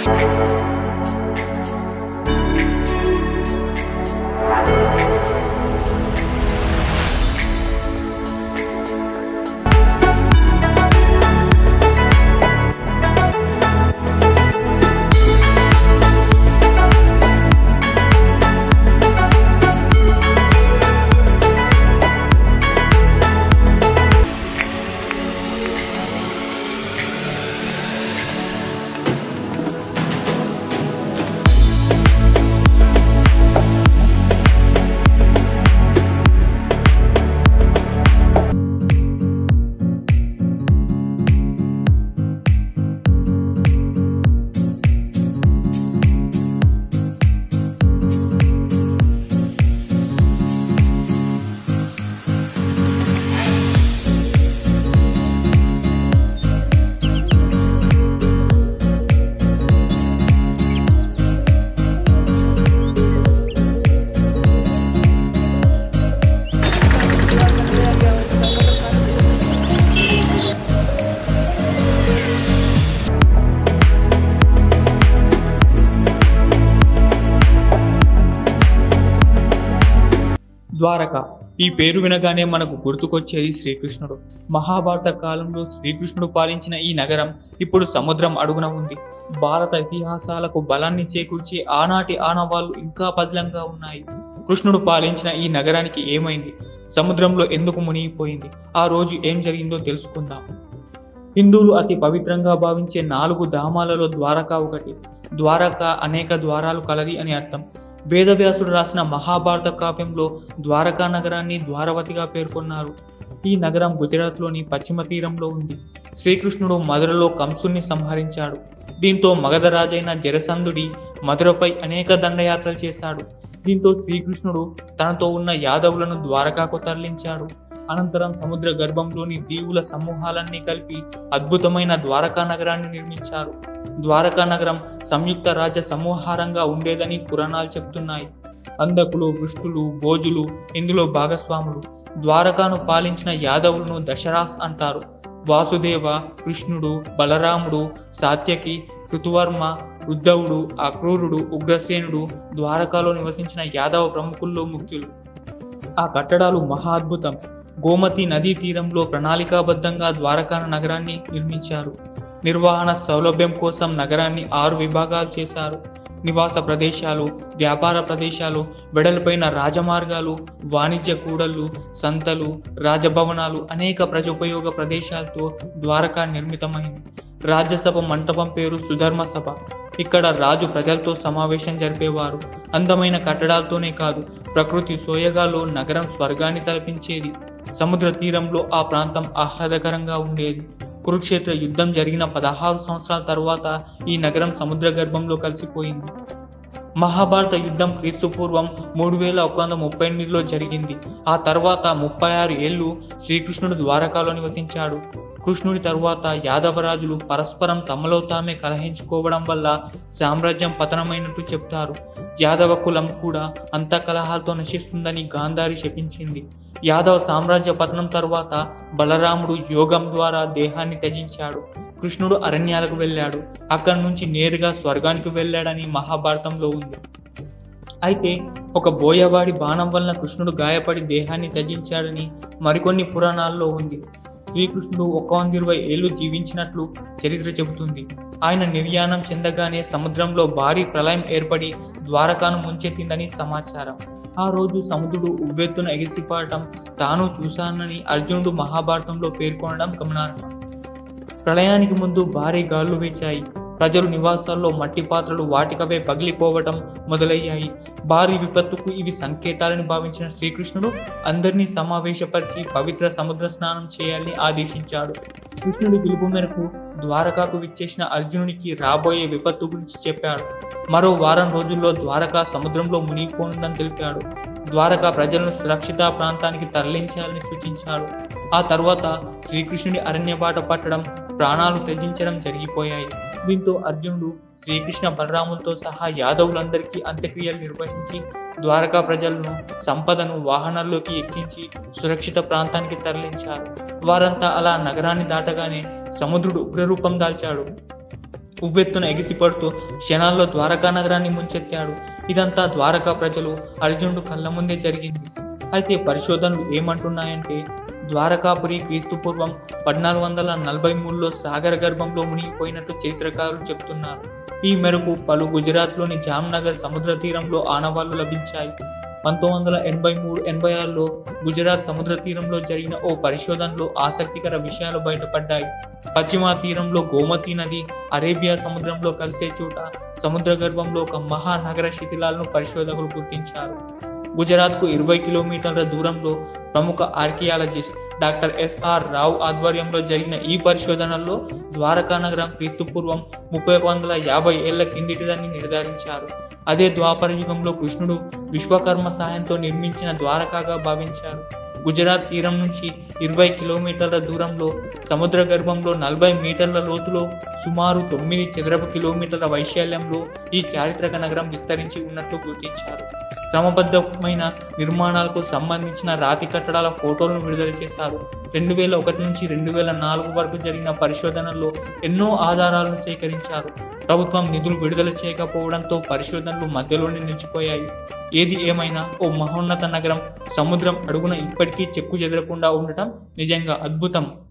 ద్వారక ఈ పేరు వినగానే మనకు గుర్తుకొచ్చేది శ్రీకృష్ణుడు మహాభారత కాలంలో శ్రీకృష్ణుడు పాలించిన ఈ నగరం ఇప్పుడు సముద్రం అడుగున ఉంది భారత ఇతిహాసాలకు బలాన్ని చేకూర్చే ఆనాటి ఆనవాళ్లు ఇంకా పదిలంగా ఉన్నాయి కృష్ణుడు పాలించిన ఈ నగరానికి ఏమైంది సముద్రంలో ఎందుకు మునిగిపోయింది ఆ రోజు ఏం జరిగిందో తెలుసుకుందాం హిందువులు అతి పవిత్రంగా భావించే నాలుగు ధామాలలో ద్వారక ఒకటి ద్వారక అనేక ద్వారాలు కలది అని అర్థం వేదవ్యాసుడు రాసిన మహాభారత కావ్యంలో ద్వారకా నగరాన్ని ద్వారవతిగా పేర్కొన్నారు ఈ నగరం గుజరాత్లోని పశ్చిమ తీరంలో ఉంది శ్రీకృష్ణుడు మధురలో కంసుని సంహరించాడు దీంతో మగధ రాజైన జరసంధుడి మధురపై అనేక దండయాత్రలు చేశాడు దీంతో శ్రీకృష్ణుడు తనతో ఉన్న యాదవులను ద్వారకాకు తరలించాడు అనంతరం సముద్ర గర్భంలోని దీవుల సమూహాలన్నీ కలిపి అద్భుతమైన ద్వారకా నగరాన్ని నిర్మించారు ద్వారకా నగరం సంయుక్త రాజ్య సమూహారంగా ఉండేదని పురాణాలు చెప్తున్నాయి అందకులు వృష్టులు భోజులు ఇందులో భాగస్వాములు ద్వారకాను పాలించిన యాదవులను దశరాస్ అంటారు వాసుదేవ కృష్ణుడు బలరాముడు సాత్యకి ఋతువర్మ ఉద్ధవుడు అక్రూరుడు ఉగ్రసేనుడు ద్వారకాలో నివసించిన యాదవ ప్రముఖుల్లో ముఖ్యులు ఆ కట్టడాలు మహా అద్భుతం గోమతి నదీ తీరంలో ప్రణాళికాబద్ధంగా ద్వారకా నగరాన్ని నిర్మించారు నిర్వహణ సౌలభ్యం కోసం నగరాన్ని ఆరు విభాగాలు చేశారు నివాస ప్రదేశాలు వ్యాపార ప్రదేశాలు వెడల్పైన రాజమార్గాలు వాణిజ్య కూడళ్లు సంతలు రాజభవనాలు అనేక ప్రజోపయోగ ప్రదేశాలతో ద్వారకా నిర్మితమైంది రాజ్యసభ మంటపం పేరు సుధర్మ సభ ఇక్కడ రాజు ప్రజలతో సమావేశం జరిపేవారు అందమైన కట్టడాలతోనే కాదు ప్రకృతి సోయగాలో నగరం స్వర్గాన్ని తలపించేది సముద్ర తీరంలో ఆ ప్రాంతం ఆహ్లాదకరంగా ఉండేది కురుక్షేత్ర యుద్ధం జరిగిన పదహారు సంవత్సరాల తర్వాత ఈ నగరం సముద్ర గర్భంలో కలిసిపోయింది మహాభారత యుద్ధం క్రీస్తు పూర్వం మూడు వేల ఒక వంద ముప్పై ఎనిమిదిలో జరిగింది ఆ తర్వాత ముప్పై ఆరు ఏళ్ళు శ్రీకృష్ణుడు ద్వారకాలో నివసించాడు కృష్ణుడి తరువాత యాదవరాజులు పరస్పరం తమలో తామే కలహించుకోవడం వల్ల సామ్రాజ్యం పతనమైనట్టు చెప్తారు యాదవ కులం కూడా అంత కలహాలతో నశిస్తుందని గాంధారి శపించింది యాదవ సామ్రాజ్య పతనం తరువాత బలరాముడు యోగం ద్వారా దేహాన్ని త్యజించాడు కృష్ణుడు అరణ్యాలకు వెళ్ళాడు అక్కడి నుంచి నేరుగా స్వర్గానికి వెళ్ళాడని మహాభారతంలో ఉంది అయితే ఒక బోయవాడి బాణం వలన కృష్ణుడు గాయపడి దేహాన్ని త్యజించాడని మరికొన్ని పురాణాల్లో ఉంది శ్రీకృష్ణుడు ఒక వంద ఇరవై ఏళ్ళు జీవించినట్లు చరిత్ర చెబుతుంది ఆయన నిర్యాణం చెందగానే సముద్రంలో భారీ ప్రళయం ఏర్పడి ద్వారకాను ముంచెత్తిందని సమాచారం ఆ రోజు సముద్రుడు ఉవ్వెత్తున ఎగిసిపాడటం తాను చూశానని అర్జునుడు మహాభారతంలో పేర్కొనడం గమనార్హం ప్రళయానికి ముందు భారీ గాలులు వీచాయి ప్రజలు నివాసాల్లో మట్టి పాత్రలు వాటికవే పగిలిపోవటం మొదలయ్యాయి భారీ విపత్తుకు ఇవి సంకేతాలని భావించిన శ్రీకృష్ణుడు అందరినీ సమావేశపరిచి పవిత్ర సముద్ర స్నానం చేయాలని ఆదేశించాడు కృష్ణుడి పిలుపు మేరకు ద్వారకాకు విచ్చేసిన అర్జునునికి రాబోయే విపత్తు గురించి చెప్పాడు మరో వారం రోజుల్లో ద్వారకా సముద్రంలో మునిగిపోనుందని తెలిపాడు ద్వారకా ప్రజలను సురక్షిత ప్రాంతానికి తరలించాలని సూచించాడు ఆ తర్వాత శ్రీకృష్ణుడి అరణ్యబాట పట్టడం ప్రాణాలు త్యజించడం జరిగిపోయాయి దీంతో అర్జునుడు శ్రీకృష్ణ బలరాములతో సహా యాదవులందరికీ అంత్యక్రియలు నిర్వహించి ద్వారకా ప్రజలను సంపదను వాహనాల్లోకి ఎక్కించి సురక్షిత ప్రాంతానికి తరలించారు వారంతా అలా నగరాన్ని దాటగానే సముద్రుడు ఉగ్రరూపం దాల్చాడు ఉవ్వెత్తున ఎగిసిపడుతూ క్షణాల్లో ద్వారకా నగరాన్ని ముంచెత్తాడు ఇదంతా ద్వారకా ప్రజలు అర్జునుడు కళ్ళ ముందే జరిగింది అయితే పరిశోధనలు ఏమంటున్నాయంటే ద్వారకాపురి క్రీస్తు పూర్వం పద్నాలుగు వందల నలభై మూడులో సాగర గర్భంలో మునిగిపోయినట్టు చరిత్రకారులు చెప్తున్నారు ఈ మేరకు పలు గుజరాత్లోని జామ్నగర్ సముద్ర తీరంలో ఆనవాళ్లు లభించాయి పంతొమ్మిది వందల ఎనభై మూడు ఎనభై ఆరులో గుజరాత్ సముద్ర తీరంలో జరిగిన ఓ పరిశోధనలో ఆసక్తికర విషయాలు బయటపడ్డాయి పశ్చిమ తీరంలో గోమతి నది అరేబియా సముద్రంలో కలిసే చోట సముద్ర గర్భంలో ఒక మహానగర శిథిలాలను పరిశోధకులు గుర్తించారు గుజరాత్కు ఇరవై కిలోమీటర్ల దూరంలో ప్రముఖ ఆర్కియాలజిస్ట్ డాక్టర్ ఎస్ఆర్ రావు ఆధ్వర్యంలో జరిగిన ఈ పరిశోధనల్లో ద్వారకా నగరం క్రీస్తు పూర్వం ముప్పై వందల యాభై ఏళ్ల కిందిటిదని నిర్ధారించారు అదే ద్వాపర యుగంలో కృష్ణుడు విశ్వకర్మ సాయంతో నిర్మించిన ద్వారకాగా భావించారు గుజరాత్ తీరం నుంచి ఇరవై కిలోమీటర్ల దూరంలో సముద్ర గర్భంలో నలభై మీటర్ల లోతులో సుమారు తొమ్మిది చదరపు కిలోమీటర్ల వైశాల్యంలో ఈ చారిత్రక నగరం విస్తరించి ఉన్నట్లు గుర్తించారు క్రమబద్ధమైన నిర్మాణాలకు సంబంధించిన రాతి కట్టడాల ఫోటోలను విడుదల చేశారు రెండు వేల ఒకటి నుంచి రెండు వేల నాలుగు వరకు జరిగిన పరిశోధనల్లో ఎన్నో ఆధారాలను సేకరించారు ప్రభుత్వం నిధులు విడుదల చేయకపోవడంతో పరిశోధనలు మధ్యలోనే నిలిచిపోయాయి ఏది ఏమైనా ఓ మహోన్నత నగరం సముద్రం అడుగున ఇప్పటికీ చెక్కు చెదరకుండా ఉండటం నిజంగా అద్భుతం